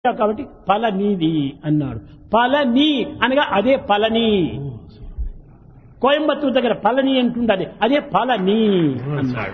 కాబట్టి ఫలనీది అన్నాడు ఫలని అనగా అదే ఫలని కోయంబత్తూరు దగ్గర ఫలని అంటుండది అదే ఫలని అన్నాడు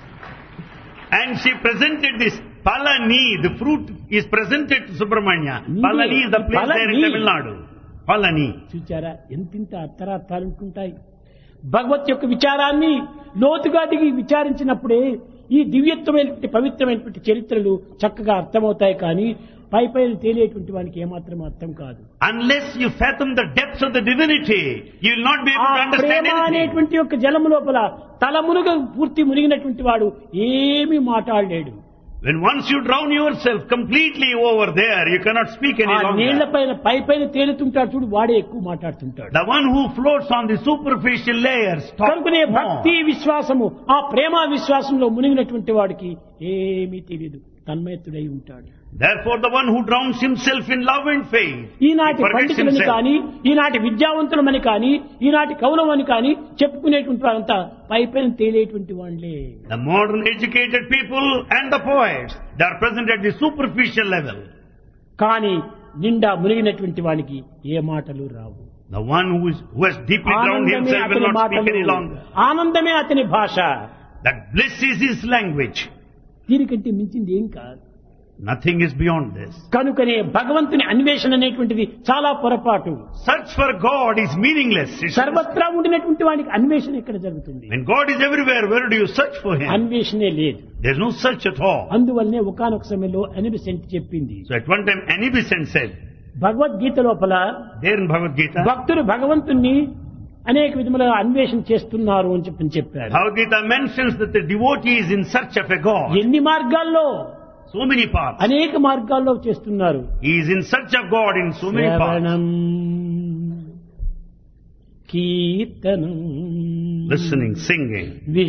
And she presented this Palani, the fruit is presented to Subramanya. Palani is the place there in Palani. Tamil Nadu. Palani. చూచారా ఎంతింత అర్థరార్థాలు ఉంటుంటాయి భగవత్ యొక్క విచారాన్ని లోతుగా దిగి విచారించినప్పుడే ఈ దివ్యత్వమైనటువంటి పవిత్రమైనటువంటి చరిత్రలు చక్కగా అర్థమవుతాయి కానీ పై పై తేలేటువంటి వానికి ఏమాత్రం అర్థం కాదు Unless you fathom the depths of the divinity, you will not be ఆ able to understand Prema anything. అనేటువంటి యొక్క జలము లోపల తల మునుగ పూర్తి మునిగినటువంటి వాడు ఏమీ మాట్లాడలేడు When once you drown yourself completely over there, you cannot speak any ఆ నీళ్ల longer. పైన పై పైన తేలుతుంటాడు చూడు వాడే ఎక్కువ మాట్లాడుతుంటాడు The one who floats on the superficial layers talks కనుకనే more. భక్తి విశ్వాసము ఆ ప్రేమ విశ్వాసంలో మునిగినటువంటి వాడికి ఏమీ తెలియదు తన్మయత్తుడై ఉంటాడు Therefore, the one who drowns himself in love and faith, he ఈనాటి forgets పండితులని himself. కానీ ఈనాటి విద్యావంతులమని కానీ ఈనాటి కవులమని కానీ చెప్పుకునేటువంటి వారంతా పై పైన తేలేటువంటి వాళ్ళే The modern educated people and the poets, they are present at the superficial level. కానీ నిండా మునిగినటువంటి వానికి ఏ మాటలు రావు The one who, is, who has deeply drowned ఆనందమే himself will అతని not speak మాటలు any longer. ఆనందమే అతని భాష That bliss is his language. దీనికంటే మించింది ఏం కాదు Nothing is beyond this. కనుకనే భగవంతుని అన్వేషణ అనేటువంటిది చాలా పొరపాటు Search for God is meaningless. It's- సర్వత్రా ఉండినటువంటి వానికి అన్వేషణ ఎక్కడ జరుగుతుంది when God is everywhere, where do you search for Him? అన్వేషణే లేదు There's no search at all. అందువల్లనే ఒకనొక సమయంలో అనిబిసెంట్ చెప్పింది So at one time, Anibisent said, Bhagavad Gita లోపల there in Bhagavad Gita, భక్తులు భగవంతుణ్ణి అనేక విధములుగా అన్వేషణ చేస్తున్నారు అని చెప్పి చెప్పారు Bhagavad Gita mentions that the devotee is in search of a God. ఎన్ని మార్గాల్లో So many paths. అనేక మార్గాల్లో చేస్తున్నారు He is in search of God in so many paths. శ్రవణం కీర్తనం Listening, singing,